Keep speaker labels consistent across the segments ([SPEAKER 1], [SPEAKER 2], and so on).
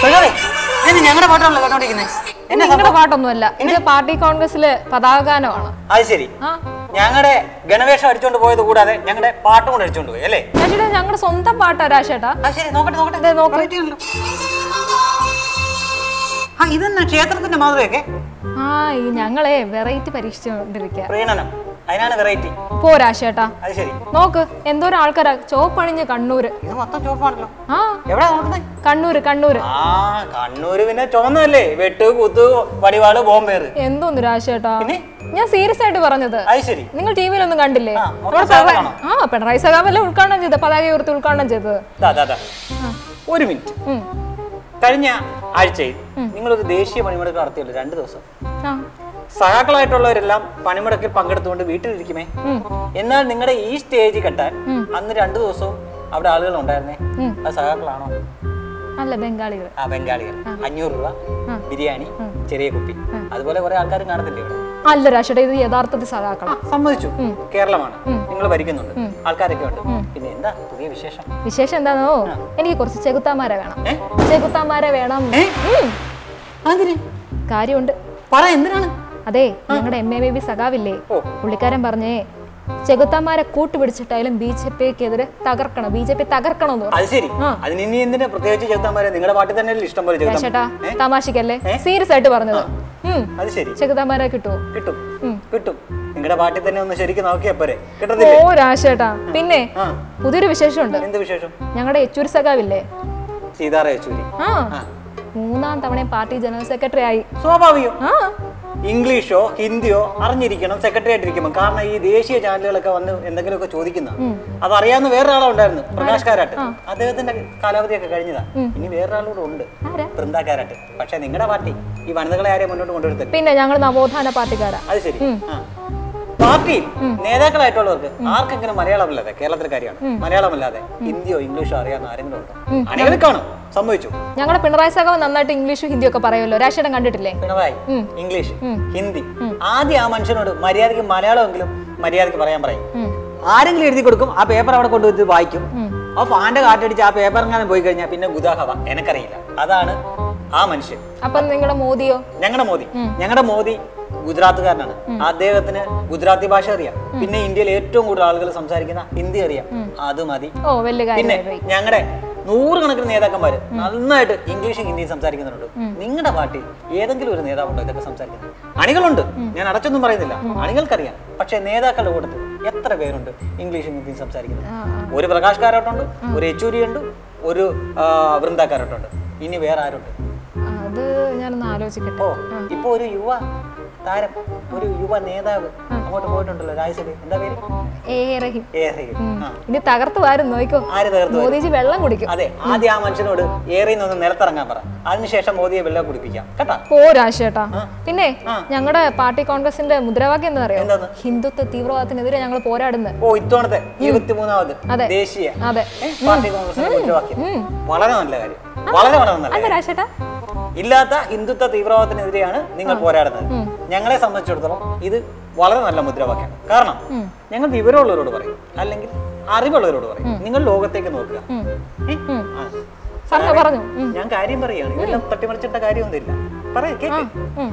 [SPEAKER 1] സഖാവേ ഇത് ഞങ്ങളുടെ പാട്ടാണല്ലോ കേട്ടോണ്ടിരിക്കുന്നത് എന്നെ
[SPEAKER 2] നിങ്ങളുടെ പാട്ടൊന്നുമല്ല ഇത് പാർട്ടി കോൺഗ്രസിലെ പതാകഗാനമാണ്
[SPEAKER 1] അത് ശരി
[SPEAKER 2] ആ
[SPEAKER 1] ഞങ്ങളുടെ ഗണവേഷം അടിച്ചോണ്ട് പോയത് കൂടാതെ ഞങ്ങളുടെ പാട്ടും കൂടെ അടിച്ചോണ്ട് പോയി അല്ലേ
[SPEAKER 2] രാജേട്ടാ ഞങ്ങളുടെ സ്വന്തം പാട്ടാ രാജേട്ടാ
[SPEAKER 1] ആ ശരി നോക്കട്ടെ നോക്കട്ടെ
[SPEAKER 2] ദേ നോക്ക്.
[SPEAKER 1] Variety ഉണ്ടല്ലോ. ആ ഇതെന്നാ ക്ഷേത്രത്തിന്റെ മാതൃകയൊക്കെ
[SPEAKER 2] ആ ഈ ഞങ്ങളെ വെറൈറ്റി പരീക്ഷിച്ചുകൊണ്ടിരിക്കുക
[SPEAKER 1] പ്രീണനം അതിനാണ് വെറൈറ്റി
[SPEAKER 2] പോ രാജേട്ടാ
[SPEAKER 1] അത് ശരി
[SPEAKER 2] നോക്ക് എന്തോരം ആൾക്കാരാ ചോപ്പണിഞ്ഞ് കണ്ണൂര്
[SPEAKER 1] ഇത് മൊത്തം ചുവപ്പാണല്ലോ
[SPEAKER 2] ആ
[SPEAKER 1] എവിടെയാ നോക്കുന്നത്
[SPEAKER 2] കണ്ണൂര് കണ്ണൂര്
[SPEAKER 1] ആ കണ്ണൂര് പിന്നെ ചുവന്നല്ലേ വെട്ട് കുത്ത് വടിവാള് ബോംബേറ്
[SPEAKER 2] എന്തോന്ന് രാജേട്ടാ
[SPEAKER 1] പിന്നെ
[SPEAKER 2] ഞാൻ സീരിയസ് ആയിട്ട് പറഞ്ഞത്
[SPEAKER 1] അത് ശരി
[SPEAKER 2] നിങ്ങൾ ടി വിയിലൊന്നും കണ്ടില്ലേ
[SPEAKER 1] ആ,
[SPEAKER 2] നമ്മുടെ
[SPEAKER 1] മൊത്തം സഹാബാണോ?
[SPEAKER 2] പിണറായി- ആ പിണറായി സഖാവല്ലേ ഉദ്ഘാടനം ചെയ്തത് പതാക ഉയർത്തി ഉദ്ഘാടനം ചെയ്തത്
[SPEAKER 1] ദാ, ദാ, ദാ. ഒരു മിനിറ്റ്
[SPEAKER 2] ഉം.
[SPEAKER 1] കഴിഞ്ഞ ആഴ്ചയിൽ നിങ്ങളൊരു ദേശീയ പണിമുടക്ക് നടത്തിയല്ലോ രണ്ട് ദിവസം
[SPEAKER 2] ആ
[SPEAKER 1] സഹാക്കളായിട്ടുള്ളവരെല്ലാം പണിമുടക്കിൽ പങ്കെടുത്തുകൊണ്ട് വീട്ടിലിരിക്കുമേ
[SPEAKER 2] ഉം.
[SPEAKER 1] എന്നാൽ നിങ്ങളുടെ ഈ സ്റ്റേജ് കെട്ടാൻ അന്ന് രണ്ടു ദിവസവും അവിടെ ആളുകൾ ഉണ്ടായിരുന്നേ
[SPEAKER 2] ഉം.
[SPEAKER 1] അത് സഹാക്കളാണോ
[SPEAKER 2] അല്ല ബംഗാളികൾ
[SPEAKER 1] ആ ബംഗാളികൾ അഞ്ഞൂറ് രൂപ ബിരിയാണി ചെറിയ കുപ്പി അതുപോലെ കുറെ ആൾക്കാരും കാണത്തില്ലേ ഇവിടെ
[SPEAKER 2] അല്ല രാജേട്ടാ ഇത് യഥാർത്ഥത്തിൽ സഖാക്കളാ
[SPEAKER 1] സമ്മതിച്ചു കേരളമാണ് നിങ്ങൾ ഭരിക്കുന്നുണ്ട് ആൾക്കാരൊക്കെ ഉണ്ട് പിന്നെ എന്താ പുതിയ വിശേഷം
[SPEAKER 2] വിശേഷം എന്താണോ എനിക്ക് കുറച്ച് ചെകുത്താമാരെ വേണം
[SPEAKER 1] ഏ?
[SPEAKER 2] ചെകുത്താമാരെ വേണം
[SPEAKER 1] ഏ?
[SPEAKER 2] ഉം.
[SPEAKER 1] അതിന്
[SPEAKER 2] കാര്യമുണ്ട്
[SPEAKER 1] പറ എന്തിനാണ്
[SPEAKER 2] അതെ ഞങ്ങളുടെ എം എ ബേബി സഖാവില്ലേ
[SPEAKER 1] ഓ.
[SPEAKER 2] പുള്ളിക്കാരൻ പറഞ്ഞേ ചെകുത്താമാരെ കൂട്ടുപിടിച്ചിട്ടായാലും ബി ജെ പിക്കെതിരെ തകർക്കണം ബി ജെ പി തകർക്കണം എന്ന് പറഞ്ഞു
[SPEAKER 1] അത് ശരി അതിന് ഇനി എന്തിനാ പ്രത്യേകിച്ച് ചെറുത്താന്മാരെ നിങ്ങളുടെ പാട്ടിൽ തന്നെ ഇഷ്ടം പോലെ ചെറുത്താൻ
[SPEAKER 2] ചേട്ടാ തമാശക്കല്ലേ സീരിയസ് ആയിട്ട് പറഞ്ഞത് ഉം.
[SPEAKER 1] അത് ശരി
[SPEAKER 2] ചെകുത്താമാരെ കിട്ടുമോ
[SPEAKER 1] കിട്ടും കിട്ടും നിങ്ങളുടെ പാട്ടിൽ തന്നെ ഒന്ന് ശരിക്കും നോക്കിയാ പോരെ
[SPEAKER 2] ഓ
[SPEAKER 1] കിട്ടത്തില്ലേ
[SPEAKER 2] രാശേട്ടാ പിന്നെ
[SPEAKER 1] ആ
[SPEAKER 2] പുതിയൊരു വിശേഷമുണ്ട്
[SPEAKER 1] എന്ത് വിശേഷം
[SPEAKER 2] ഞങ്ങളുടെ യെച്ചൂരി സഖാവില്ലേ
[SPEAKER 1] സീതാറ യെച്ചൂരി
[SPEAKER 2] ആ മൂന്നാം തവണ പാർട്ടി ജനറൽ സെക്രട്ടറി ആയി
[SPEAKER 1] സ്വാഭാവികം
[SPEAKER 2] ആ
[SPEAKER 1] ഇംഗ്ലീഷോ ഹിന്ദിയോ അറിഞ്ഞിരിക്കണം സെക്രട്ടറി ആയിട്ടിരിക്കുമ്പോൾ കാരണം ഈ ദേശീയ ചാനലുകളൊക്കെ വന്ന് എന്തെങ്കിലുമൊക്കെ ചോദിക്കുന്ന അതറിയാവുന്ന വേറൊരാളെ ഉണ്ടായിരുന്നു പ്രകാശ് കാരാട്ട് അദ്ദേഹത്തിന്റെ കാലാവധിയൊക്കെ കഴിഞ്ഞതാ ഇനി വേറൊരാളൂടെ ഉണ്ട്
[SPEAKER 2] ആരാ?
[SPEAKER 1] ബൃന്ദ കാരാട്ട് പക്ഷെ നിങ്ങളുടെ പാർട്ടി ഈ വനിതകളെ ആരെയും മുന്നോട്ട് കൊണ്ടുവരുത്തില്ല
[SPEAKER 2] പിന്നെ ഞങ്ങൾ നവോത്ഥാന പാർട്ടിക്കാരാ
[SPEAKER 1] അത് ശരി ആ. പാർട്ടിയിൽ നേതാക്കളായിട്ടുള്ളവർക്ക് ആർക്കെങ്കിലും മലയാളമല്ലാതെ കേരളത്തിലെ കാര്യമാണ് മലയാളമല്ലാതെ ഹിന്ദിയോ ഇംഗ്ലീഷോ അറിയാവുന്ന ആരെങ്കിലും ഉണ്ടോ അണികളിൽ കാണും സംഭവിച്ചു
[SPEAKER 2] ഞങ്ങളുടെ പിണറായി സഖാവ് നന്നായിട്ട് ഇംഗ്ലീഷും ഹിന്ദിയും ഒക്കെ പറയുമല്ലോ രാശേട്ടൻ കണ്ടിട്ടില്ലേ
[SPEAKER 1] പിണറായി ഇംഗ്ലീഷ് ഹിന്ദി ആദ്യം ആ മനുഷ്യനോട് മര്യാദയ്ക്ക് മലയാളമെങ്കിലും മര്യാദയ്ക്ക് പറയാൻ പറയും ആരെങ്കിലും എഴുതി കൊടുക്കും ആ പേപ്പർ അവിടെ കൊണ്ടുവച്ച് വായിക്കും ആ ഫാന്റെ കാറ്റടിച്ച് ആ പേപ്പർ എങ്ങാനും പോയി കഴിഞ്ഞാൽ പിന്നെ ഗുദാഹവ എനക്കറിയില്ല അതാണ് ആ മനുഷ്യൻ
[SPEAKER 2] അപ്പൊ നിങ്ങളുടെ മോദിയോ
[SPEAKER 1] ഞങ്ങളുടെ മോദി ഞങ്ങളുടെ മോദി ഗുജറാത്തുകാരനാണ് അദ്ദേഹത്തിന് ഗുജറാത്തി ഭാഷ അറിയാം പിന്നെ ഇന്ത്യയിൽ ഏറ്റവും കൂടുതൽ ആളുകൾ സംസാരിക്കുന്ന ഹിന്ദി അറിയാം അത് മതി
[SPEAKER 2] ഓ വലിയ
[SPEAKER 1] പിന്നെ
[SPEAKER 2] കാര്യമായി പോയി
[SPEAKER 1] ഞങ്ങളുടെ നൂറുകണക്കിന് നേതാക്കന്മാര് നന്നായിട്ട് ഇംഗ്ലീഷും ഹിന്ദിയും സംസാരിക്കുന്നുണ്ട് നിങ്ങളുടെ പാർട്ടിയിൽ ഏതെങ്കിലും ഒരു നേതാവുണ്ടോ ഇതൊക്കെ സംസാരിക്കുന്നത് അണികളുണ്ട് ഞാൻ അടച്ചൊന്നും പറയുന്നില്ല അണികൾക്കറിയാം പക്ഷേ നേതാക്കളുടെ കൂട്ടത്തിൽ എത്ര പേരുണ്ട് ഇംഗ്ലീഷും ഹിന്ദിയും സംസാരിക്കുന്നത് ഒരു പ്രകാശ് കാരോട്ടുണ്ട് ഒരു യെച്ചൂരി ഉണ്ട് ഒരു ആ, വൃന്ദ കാരോട്ടുണ്ട് ഇനി വേറെ ആരുണ്ട്
[SPEAKER 2] അത് ഞാനൊന്ന് ആലോചിക്കട്ടെ
[SPEAKER 1] ഓ ഇപ്പൊ ഒരു യുവ താരം ഒരു യുവ നേതാവ് അങ്ങോട്ട് പോയിട്ടുണ്ടല്ലോ രാജ്യസഭ എന്താ പേര്
[SPEAKER 2] ഏ റഹീം
[SPEAKER 1] എ റഹീം. ആ.
[SPEAKER 2] ഇനി തകർത്ത് വാരും നോക്കോ
[SPEAKER 1] ആര് തകർത്തു വരും?
[SPEAKER 2] മോദിജി വെള്ളം കുടിക്കും
[SPEAKER 1] അതെ ആദ്യം ആ മനുഷ്യനോട് ഏറെ നിന്ന് നിലത്തിറങ്ങാൻ പറ അതിനുശേഷം മോദിയെ വെള്ളം കുടിപ്പിക്കാം കേട്ടാ
[SPEAKER 2] ഓ രാശേട്ടാ പിന്നെ ഞങ്ങളുടെ പാർട്ടി കോൺഗ്രസിന്റെ മുദ്രാവാക്യം എന്താ അറിയോ
[SPEAKER 1] എന്താന്ന്?
[SPEAKER 2] ഹിന്ദുത്വ തീവ്രവാദത്തിനെതിരെ ഞങ്ങൾ പോരാടുന്നത്
[SPEAKER 1] ഓ ഇത്തവണത്തെ ഇരുപത്തിമൂന്നാമത്
[SPEAKER 2] അതെ.
[SPEAKER 1] ദേശീയ
[SPEAKER 2] അതെ
[SPEAKER 1] ഏ, പാർട്ടി കോൺഗ്രസിന്റെ മുദ്രാവാക്യം വളരെ നല്ല കാര്യം വളരെ വളരെ നല്ല
[SPEAKER 2] അല്ല
[SPEAKER 1] കാര്യം
[SPEAKER 2] രാശേട്ടാ
[SPEAKER 1] ഇല്ലാത്ത ഹിന്ദുത്വ തീവ്രവാദത്തിനെതിരെയാണ് നിങ്ങൾ പോരാടുന്നത് ഞങ്ങളെ സംബന്ധിച്ചിടത്തോളം ഇത് വളരെ നല്ല മുദ്രാവാക്യമാണ് കാരണം ഞങ്ങൾ വിവരമുള്ളവരോട് പറയും അല്ലെങ്കിൽ അറിവുള്ളവരോട് പറയും നിങ്ങൾ ലോകത്തേക്ക് നോക്കുക ഏ? ആ.
[SPEAKER 2] പറഞ്ഞു പറഞ്ഞു ഉം.
[SPEAKER 1] ഞാൻ കാര്യം പറയുകയാണ് ഇതെല്ലാം തട്ടിമറിച്ചിട്ട കാര്യമൊന്നുമില്ല പറയാം കേക്ക്
[SPEAKER 2] ഉം.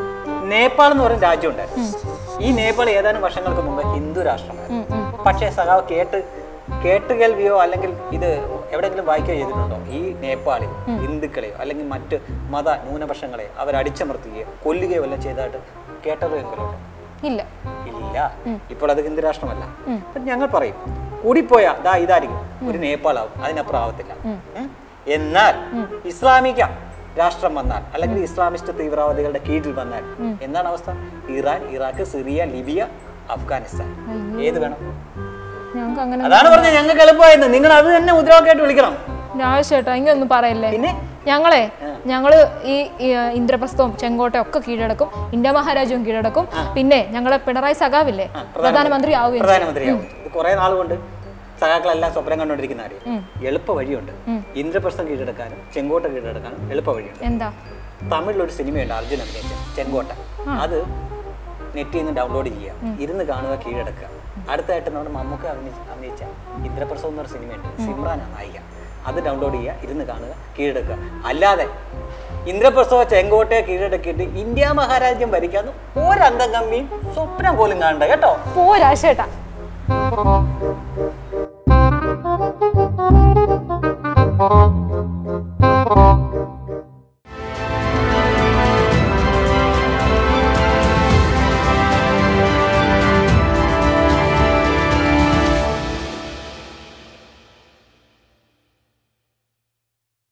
[SPEAKER 1] നേപ്പാൾ എന്ന് പറയുന്ന രാജ്യം ഉണ്ടായിരുന്നു ഈ നേപ്പാൾ ഏതാനും വർഷങ്ങൾക്ക് മുമ്പ് ഹിന്ദു രാഷ്ട്രമായിരുന്നു പക്ഷേ സഖാവ് കേട്ട് കേട്ട് കേൾവിയോ അല്ലെങ്കിൽ ഇത് എവിടെയെങ്കിലും വായിക്കുകയോ ചെയ്തിട്ടുണ്ടോ ഈ നേപ്പാളിൽ ഹിന്ദുക്കളെയോ അല്ലെങ്കിൽ മറ്റ് മത ന്യൂനപക്ഷങ്ങളെ അവർ അടിച്ചമർത്തുകയോ കൊല്ലുകയോ വല്ലതും ചെയ്തതായിട്ട് കേട്ടതോ എങ്കിലും ഉണ്ടോ
[SPEAKER 2] ഇല്ല
[SPEAKER 1] ഇല്ല ഇപ്പോൾ അത് ഹിന്ദു രാഷ്ട്രമല്ല അപ്പൊ ഞങ്ങൾ പറയും കൂടിപ്പോയാ ദാ ഇതായിരിക്കും ഒരു നേപ്പാളാവും അതിനപ്പുറം ആവത്തില്ല ഉം. എന്നാൽ ഇസ്ലാമിക രാഷ്ട്രം വന്നാൽ അല്ലെങ്കിൽ ഇസ്ലാമിസ്റ്റ് തീവ്രവാദികളുടെ കീഴിൽ വന്നാൽ എന്താണ് അവസ്ഥ Iran Iraq Syria Libya Afghanistan ഏത് വേണം
[SPEAKER 2] ഞങ്ങൾക്ക് അങ്ങനെ
[SPEAKER 1] അതാണ് പറഞ്ഞത് ഞങ്ങൾക്ക് എളുപ്പമായിരുന്നു നിങ്ങൾ അത് തന്നെ മുദ്രാവാക്യമായിട്ട് വിളിക്കണം
[SPEAKER 2] രാശേട്ടാ ഇങ്ങനൊന്നും പറയല്ലേ
[SPEAKER 1] പിന്നെ
[SPEAKER 2] ഞങ്ങളെ ഞങ്ങള് ഈ ഈ, ആ, ഇന്ദ്രപ്രസ്ഥവും ചെങ്കോട്ടയും ഒക്കെ കീഴടക്കും ഇന്ത്യ മഹാരാജ്യവും കീഴടക്കും പിന്നെ ഞങ്ങളെ പിണറായി സഖാവില്ലേ പ്രധാനമന്ത്രി ആവുകയും ചെയ്യും.
[SPEAKER 1] പ്രധാനമന്ത്രിയാവും ഇത് കുറെ നാൾ കൊണ്ട് സഖാക്കളെല്ലാം സ്വപ്നം കണ്ടുകൊണ്ടിരിക്കുന്ന കാര്യം എളുപ്പ വഴിയുണ്ട് ഇന്ദ്രപ്രസ്ഥം കീഴടക്കാനും ചെങ്കോട്ട കീഴടക്കാനും എളുപ്പ വഴിയുണ്ട്
[SPEAKER 2] എന്താ
[SPEAKER 1] തമിഴിലൊരു സിനിമയുണ്ട് അർജുൻ അഭിനയിച്ച ചെങ്കോട്ട അത് നെറ്റിൽ നിന്ന് ഡൗൺലോഡ് ചെയ്യുക ഇരുന്ന് കാണുക കീഴടക്കുക അടുത്തായിട്ട് നമ്മുടെ മമ്മൂക്ക അഭിനയിച്ച അഭിനയിച്ച ഇന്ദ്രപ്രസവം എന്നൊരു സിനിമയുണ്ട് സിമ്രാനാണ് നായിക അത് ഡൗൺലോഡ് ചെയ്യുക ഇരുന്ന് കാണുക കീഴടക്കുക അല്ലാതെ ഇന്ദ്രപ്രസവ ചെങ്കോട്ടയെ കീഴടക്കിയിട്ട് ഇന്ത്യ മഹാരാജ്യം ഭരിക്കാന്ന് ഒരന്തം കമ്മിയും സ്വപ്നം പോലും കാണണ്ട കേട്ടോ
[SPEAKER 2] പോരാശേട്ടാ